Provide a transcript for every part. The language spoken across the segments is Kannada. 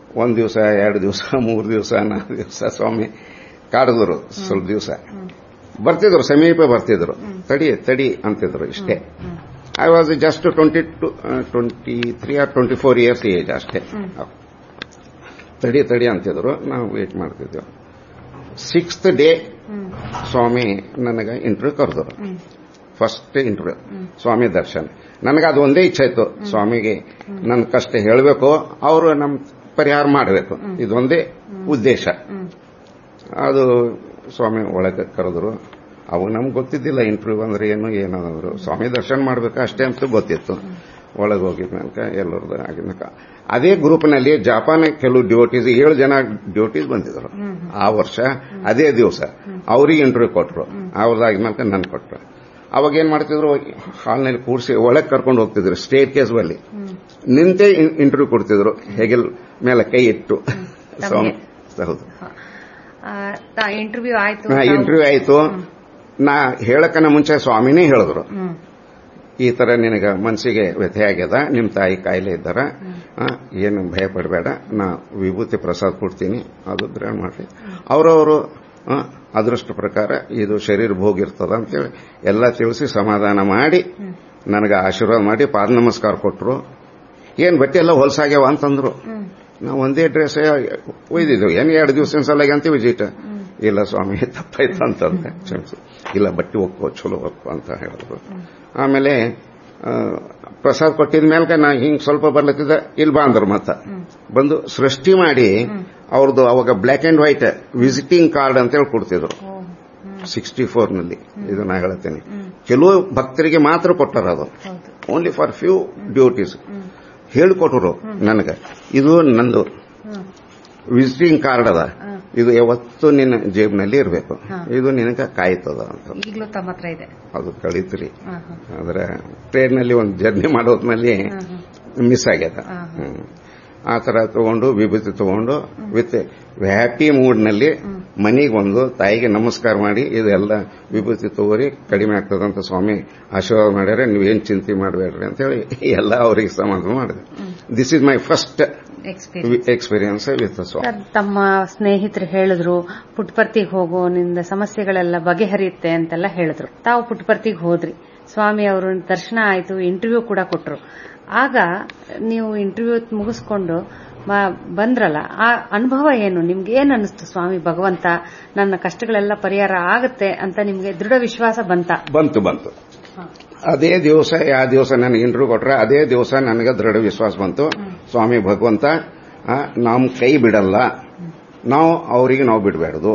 ಒಂದ್ ದಿವಸ ಎರಡು ದಿವಸ ಮೂರು ದಿವಸ ನಾಲ್ಕು ದಿವಸ ಸ್ವಾಮಿ ಕಾಡಿದ್ರು ಸ್ವಲ್ಪ ದಿವಸ ಬರ್ತಿದ್ರು ಸಮೀಪ ಬರ್ತಿದ್ರು ತಡಿ ತಡಿ ಅಂತಿದ್ರು ಇಷ್ಟೇ I was just twenty two twenty three or twenty four years age ಅಷ್ಟೇ ತಡಿ ತಡಿ ಅಂತಿದ್ರು ನಾವು ವೇಟ್ ಮಾಡ್ತಿದ್ದೆವು ಸಿಕ್ಸ್ತ್ ಡೇ ಸ್ವಾಮಿ ನನಗೆ ಇಂಟರ್ವ್ಯೂ ಕರೆದ್ರು ಫಸ್ಟ್ ಇಂಟರ್ವ್ಯೂ ಸ್ವಾಮಿ ದರ್ಶನ್ ನನಗೆ ಅದು ಒಂದೇ ಇಚ್ಛೆ ಇತ್ತು ಸ್ವಾಮಿಗೆ ನನ್ನ ಕಷ್ಟ ಹೇಳಬೇಕು ಅವರು ನಮ್ಮ ಪರಿಹಾರ ಮಾಡಬೇಕು ಇದೊಂದೇ ಉದ್ದೇಶ ಅದು ಸ್ವಾಮಿ ಒಳಗೆ ಕರೆದ್ರು ಅವಾಗ ನಮ್ಗೆ ಗೊತ್ತಿದ್ದಿಲ್ಲ ಇಂಟರ್ವ್ಯೂ ಅಂದ್ರೆ ಏನು ಏನಂದ್ರು ಸ್ವಾಮಿ ದರ್ಶನ ಮಾಡ್ಬೇಕು ಅಷ್ಟೇ ಅಂತ ಗೊತ್ತಿತ್ತು ಒಳಗೆ ಹೋಗಿದ್ಮೇಲೆ ಎಲ್ಲರದ್ದು ಆಗಿದ್ಮೇಲೆ ಅದೇ ಗ್ರೂಪ್ನಲ್ಲಿ ಜಪಾನ್ ಕೆಲವು ಡ್ಯೂಟೀಸ್ ಏಳು ಜನ ಡ್ಯೂಟೀಸ್ ಬಂದಿದ್ರು ಆ ವರ್ಷ ಅದೇ ದಿವಸ ಅವ್ರಿಗೆ ಇಂಟರ್ವ್ಯೂ ಕೊಟ್ರು ಅವ್ರದ್ದಾದ್ಮೇಲೆ ನನ್ ಕೊಟ್ರು ಅವಾಗ ಏನ್ ಮಾಡ್ತಿದ್ರು ಹಾಲ್ನಲ್ಲಿ ಕೂರಿಸಿ ಒಳಗೆ ಕರ್ಕೊಂಡು ಹೋಗ್ತಿದ್ರು ಸ್ಟೇಟ್ ಕೇಸ್ ಬಲ್ಲಿ ನಿಂತೆ ಇಂಟರ್ವ್ಯೂ ಕೊಡ್ತಿದ್ರು ಹೆಗಲ್ ಮೇಲೆ ಕೈ ಇಟ್ಟು ಸ್ವಾಮಿ ಹೌದು ಇಂಟರ್ವ್ಯೂ ಆಯ್ತು ಇಂಟರ್ವ್ಯೂ ಆಯ್ತು ನಾ ಹೇಳಕ್ಕನ ಮುಂಚೆ ಸ್ವಾಮಿನೇ ಹೇಳಿದ್ರು ಹ್ಮ್. ಈ ತರ ನಿನಗೆ ಮನಸ್ಸಿಗೆ ವ್ಯಥೆ ಆಗ್ಯದ ನಿಮ್ ತಾಯಿ ಕಾಯಿಲೆ ಇದ್ದಾರ ಆ, ಏನು ಭಯ ಪಡಬೇಡ ನಾ ವಿಭೂತಿ ಪ್ರಸಾದ ಕೊಡ್ತೀನಿ ಅದು ಗ್ರಹಣ ಮಾಡ್ರಿ ಅವರವರು ಅದೃಷ್ಟ ಪ್ರಕಾರ ಇದು ಶರೀರ ಭೋಗಿರ್ತದ ಅಂತೇಳಿ ಎಲ್ಲ ತಿಳಿಸಿ ಸಮಾಧಾನ ಮಾಡಿ ನನಗೆ ಆಶೀರ್ವಾದ ಮಾಡಿ ಪಾದ ನಮಸ್ಕಾರ ಕೊಟ್ರು ಏನ್ ಬಟ್ಟೆ ಎಲ್ಲ ಹೊಲಸಾಗ್ಯಾವ ಅಂತಂದ್ರು ನಾವು ಒಂದೇ ಡ್ರೆಸ್ ಒಯ್ದಿದ್ದೇವೆ ಏನ್ ಎರಡು ದಿವಸ ಸಲ ಅಂತ ವಿಜಿಟ್ ಇಲ್ಲ ಸ್ವಾಮಿ ತಪ್ಪಾಯ್ತು ಅಂತಂದ್ರೆ ಕ್ಷಮಿಸು ಇಲ್ಲ ಬಟ್ಟೆ ಹೋಗ್ಕೋ ಚಲೋ ಹೋಗ್ಕೋ ಅಂತ ಹೇಳಿದ್ರು ಆಮೇಲೆ ಆ, ಪ್ರಸಾದ್ ಕೊಟ್ಟಿದ ಮೇಲೆ ನಾ ಹಿಂಗ್ ಸ್ವಲ್ಪ ಬರ್ಲತ್ತಿದ್ದ ಇಲ್ಲಿ ಬಾ ಅಂದ್ರು ಮತ್ತ ಬಂದು ಸೃಷ್ಟಿ ಮಾಡಿ ಅವ್ರದ್ದು ಅವಾಗ black and white visiting card ಅಂತೇಳಿ ಕೊಡ್ತಿದ್ರು ಸಿಕ್ಸ್ಟಿ ಫೋರ್ ನಲ್ಲಿ ಇದು ನಾ ಹೇಳ್ತೇನೆ ಕೆಲವು ಭಕ್ತರಿಗೆ ಮಾತ್ರ ಕೊಟ್ಟಾರ ಅದು ಹೌದು ಓನ್ಲಿ ಫಾರ್ ಫ್ಯೂ ಡ್ಯೂಟೀಸ್ ಹೇಳಿಕೊಟ್ರು ನನಗೆ ಇದು ನಂದು ಹ್ಮ್. ವಿಸಿಟಿಂಗ್ ಕಾರ್ಡ್ ಅದ ಇದು ಯಾವತ್ತು ನಿನ್ನ ಜೇಬ್ನಲ್ಲಿ ಇರಬೇಕು ಹಾ. ಇದು ನಿನಗೆ ಕಾಯ್ತದ ಅಂತ ಈಗಲೂ ತಮ್ಮ ಹತ್ರ ಇದೆ ಅದು ಕಳೀತ್ರಿ ಹಾ, ಹಾ. ಅಂದ್ರೆ ಟ್ರೈನ್ನಲ್ಲಿ ಒಂದು ಜರ್ನಿ ಮಾಡೋದ್ನಲ್ಲಿ ಹಾ, ಹಾ. ಮಿಸ್ ಆಗ್ಯದ ಹಾ, ಹಾ. ಹ್ಮ್. ಆ ತರ ತಗೊಂಡು ವಿಭೂತಿ ತಗೊಂಡು ವಿತ್ ಹ್ಯಾಪಿ ಮೂಡ್ನಲ್ಲಿ ಮನೆಗೆ ಬಂದು ತಾಯಿಗೆ ನಮಸ್ಕಾರ ಮಾಡಿ ಇದೆಲ್ಲ ವಿಭೂತಿ ತಗೋರಿ ಕಡಿಮೆ ಆಗ್ತದಂತ ಸ್ವಾಮಿ ಆಶೀರ್ವಾದ ಮಾಡ್ಯಾರ ನೀವೇನ್ ಚಿಂತೆ ಮಾಡಬೇಡ್ರಿ ಅಂತೇಳಿ ಎಲ್ಲ ಅವರಿಗೆ ಸಮಾಧಾನ ಮಾಡಿದೆ this is my first experience experience with Swami sir, ತಮ್ಮ ಸ್ನೇಹಿತರು ಹೇಳಿದ್ರು ಪುಟ್ಪರ್ತಿಗೆ ಹೋಗೋ ನಿಂದ ಸಮಸ್ಯೆಗಳೆಲ್ಲ ಬಗೆಹರಿಯುತ್ತೆ ಅಂತೆಲ್ಲ ಹೇಳಿದ್ರು ತಾವು ಪುಟ್ಪರ್ತಿಗೆ ಹೋದ್ರಿ ಸ್ವಾಮಿ ಅವರು ದರ್ಶನ ಆಯ್ತು ಇಂಟರ್ವ್ಯೂ ಕೂಡ ಕೊಟ್ರು ಆಗ ನೀವು ಇಂಟರ್ವ್ಯೂ ಮುಗಿಸ್ಕೊಂಡು ಮ- ಬಂದ್ರಲ್ಲ ಆ ಅನುಭವ ಏನು ನಿಮ್ಗೆ ಏನ್ ಅನಿಸ್ತು ಸ್ವಾಮಿ ಭಗವಂತ ನನ್ನ ಕಷ್ಟಗಳೆಲ್ಲ ಪರಿಹಾರ ಆಗತ್ತೆ ಅಂತ ನಿಮ್ಗೆ ದೃಢ ವಿಶ್ವಾಸ ಬಂತ ಬಂತು ಬಂತು ಅದೇ ದಿವಸ ಯಾವ ದಿವಸ ನನಗೆ ಇಂಟರ್ವ್ಯೂ ಕೊಟ್ರೆ ಅದೇ ದಿವಸ ನನಗೆ ದೃಢ ವಿಶ್ವಾಸ ಬಂತು ಸ್ವಾಮಿ ಭಗವಂತ ಆ, ನಮ್ ಕೈ ಬಿಡಲ್ಲ ನಾವು ಅವರಿಗೆ ನಾವು ಬಿಡಬಾರ್ದು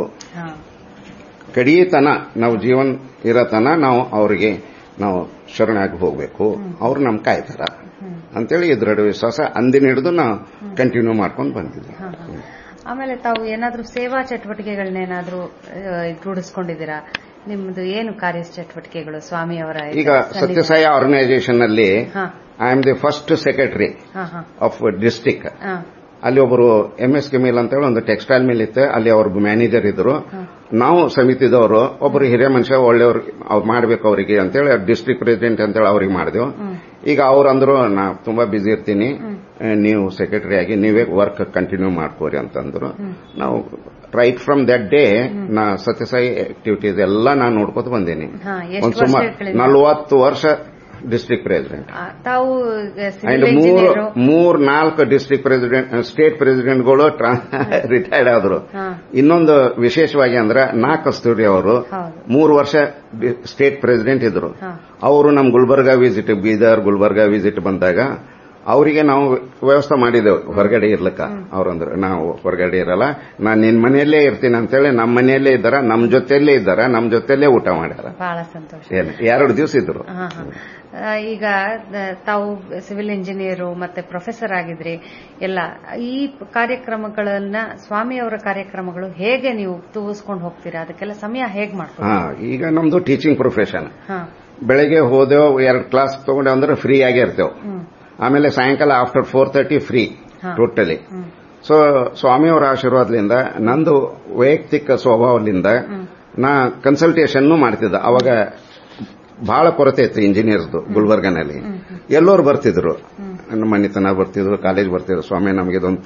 ಕಡಿಯತನ ನಾವು ಜೀವನ ಇರತನ ನಾವು ಅವರಿಗೆ ನಾವು ಶರಣಾಗಿ ಹೋಗಬೇಕು ಅವ್ರು ನಮ್ ಕಾಯ್ತಾರ ಅಂತೇಳಿ ಈ ದೃಢ ವಿಶ್ವಾಸ ಅಂದಿನ ಹಿಡಿದು ನಾವು ಕಂಟಿನ್ಯೂ ಮಾಡ್ಕೊಂಡು ಬಂದಿದ್ವಿ ಆಮೇಲೆ ತಾವು ಏನಾದ್ರೂ ಸೇವಾ ಚಟುವಟಿಕೆಗಳನ್ನೇನಾದ್ರೂ ರೂಢಿಸ್ಕೊಂಡಿದ್ದೀರಾ ನಿಮ್ದು ಏನು ಕಾರ್ಯ ಚಟುವಟಿಕೆಗಳು ಸ್ವಾಮಿಯವರ ಈಗ ಸತ್ಯಸಾಯಿ ಆರ್ಗನೈಸೇಷನ್ ನಲ್ಲಿ ಹಾ I am the first secretary ಹಾ ಹಾ ಆಫ್ ಡಿಸ್ಟಿಕ್ ಹಾ ಅಲ್ಲಿ ಒಬ್ಬರು ಎಂ ಎಸ್ ಕೆ ಮಿಲ್ ಅಂತ ಹೇಳಿ ಒಂದು ಟೆಕ್ಸ್ಟೈಲ್ ಮಿಲ್ ಇತ್ತು ಅಲ್ಲಿ ಅವ್ರ ಮ್ಯಾನೇಜರ್ ಇದ್ರು ನಾವು ಸಮಿತಿದವರು ಒಬ್ಬರು ಹಿರಿಯ ಮನುಷ್ಯ ಒಳ್ಳೆಯವ್ರು ಅವ್ರು ಮಾಡ್ಬೇಕು ಅವರಿಗೆ ಅಂತೇಳಿ ಡಿಸ್ಟ್ರಿಕ್ಟ್ ಪ್ರೆಸಿಡೆಂಟ್ ಅಂತೇಳಿ ಅವ್ರಿಗೆ ಮಾಡಿದೆವು ಈಗ ಅವ್ರು ಅಂದ್ರು ನಾ ತುಂಬಾ ಬಿಸಿ ಇರ್ತೀನಿ ಆ, ನೀವು ಸೆಕ್ರೆಟರಿ ಆಗಿ ನೀವೇ ವರ್ಕ್ ಕಂಟಿನ್ಯೂ ಮಾಡ್ಕೋರಿ ಅಂತಂದ್ರು ನಾವು ರೈಟ್ ಫ್ರಮ್ ದಟ್ ಡೇ ನಾ ಸತ್ಯಸಾಯಿ ಆಕ್ಟಿವಿಟೀಸ್ ಎಲ್ಲ ನಾನು ನೋಡ್ಕೊತ ಬಂದೇನಿ ಹಾ, ಎಷ್ಟು ಒಂದು ಸುಮಾರು ವರ್ಷಗಳಿಂದ? ನಲವತ್ತು ವರ್ಷ ಡಿಸ್ಟ್ರಿಕ್ಟ್ ಪ್ರೆಸಿಡೆಂಟ್ ಆ, ತಾವು ಅಂಡ್ ಸಿವಿಲ್ ಮೂರು ಇಂಜಿನಿಯರ್ ಮೂರ್ ನಾಲ್ಕು ಡಿಸ್ಟ್ರಿಕ್ಟ್ ಪ್ರೆಸಿಡೆಂಟ್ ಸ್ಟೇಟ್ ಪ್ರೆಸಿಡೆಂಟ್ಗಳು ರಿಟೈರ್ಡ್ ಆದ್ರು ಹಾ. ಇನ್ನೊಂದು ವಿಶೇಷವಾಗಿ ಅಂದ್ರೆ ನಾ ಕಸ್ತೂರಿ ಅವರು ಹೌದು. ಮೂರು ವರ್ಷ ಸ್ಟೇಟ್ ಪ್ರೆಸಿಡೆಂಟ್ ಇದ್ರು ಹಾ. ಅವರು ನಮ್ ಗುಲ್ಬರ್ಗ ವಿಸಿಟ್ ಬೀದರ್ ಗುಲ್ಬರ್ಗ ವಿಸಿಟ್ ಬಂದಾಗ ಅವರಿಗೆ ನಾವು ವ್ಯವಸ್ಥೆ ಮಾಡಿದೆವು ಹೊರಗಡೆ ಇರ್ಲಿಕ್ಕ ಅವ್ರಂದ್ರು ನಾವು ಹೊರಗಡೆ ಇರಲ್ಲ ನಾನು ನಿನ್ ಮನೆಯಲ್ಲೇ ಇರ್ತೀನಿ ಅಂತೇಳಿ ನಮ್ಮ ಮನೆಯಲ್ಲೇ ಇದ್ದಾರ ನಮ್ ಜೊತೆಯಲ್ಲೇ ಇದ್ದಾರ ನಮ್ ಜೊತೆಯಲ್ಲೇ ಊಟ ಮಾಡ್ಯಾರ ಬಹಳ ಸಂತೋಷ ಏನ್ ಎರಡು ದಿವಸ ಇದ್ರು ಹಾ, ಹಾ. ಆ, ಈಗ ದ- ತಾವು ಸಿವಿಲ್ ಇಂಜಿನಿಯರು ಮತ್ತೆ ಪ್ರೊಫೆಸರ್ ಆಗಿದ್ರಿ ಎಲ್ಲ ಈ ಕಾರ್ಯಕ್ರಮಗಳನ್ನ ಸ್ವಾಮಿಯವರ ಕಾರ್ಯಕ್ರಮಗಳು ಹೇಗೆ ನೀವು ತೂಗಿಸ್ಕೊಂಡು ಹೋಗ್ತೀರಾ ಅದಕ್ಕೆಲ್ಲ ಸಮಯ ಹೇಗ್ ಮಾಡ್ತೀರಾ ಹಾ ಈಗ ನಮ್ದು ಟೀಚಿಂಗ್ ಪ್ರೊಫೆಷನ್ ಹಾ ಬೆಳಗ್ಗೆ ಹೋದೆವು ಎರಡು ಕ್ಲಾಸ್ ತಗೊಂಡೆ ಅಂದ್ರೆ ಫ್ರೀ ಆಗೇ ಇರ್ತೇವೆ ಹ್ಮ್ ಆಮೇಲೆ ಸಾಯಂಕಾಲ ಆಫ್ಟರ್ ಫೋರ್ ತರ್ಟಿ ಫ್ರೀ ಹಾ. ಟೋಟಲಿ ಹ್ಮ್ ಸೊ ಸ್ವಾಮಿಯವರ ಆಶೀರ್ವಾದದಿಂದ ನಂದು ವೈಯಕ್ತಿಕ ಸ್ವಭಾವದಿಂದ ನಾ ಕನ್ಸಲ್ಟೇಷನ್ ಮಾಡ್ತಿದ್ದ ಅವಾಗ ಬಹಳ ಕೊರತೆ ಇತ್ತು ಇಂಜಿನಿಯರ್ಸ್ದು ಗುಲ್ಬರ್ಗನಲ್ಲಿ ಎಲ್ಲರೂ ಬರ್ತಿದ್ರು ನಮ್ಮ ಮನೆತನ ಬರ್ತಿದ್ರು ಕಾಲೇಜ್ ಬರ್ತಿದ್ರು ಸ್ವಾಮಿ ನಮಗೆ ಇದೊಂದು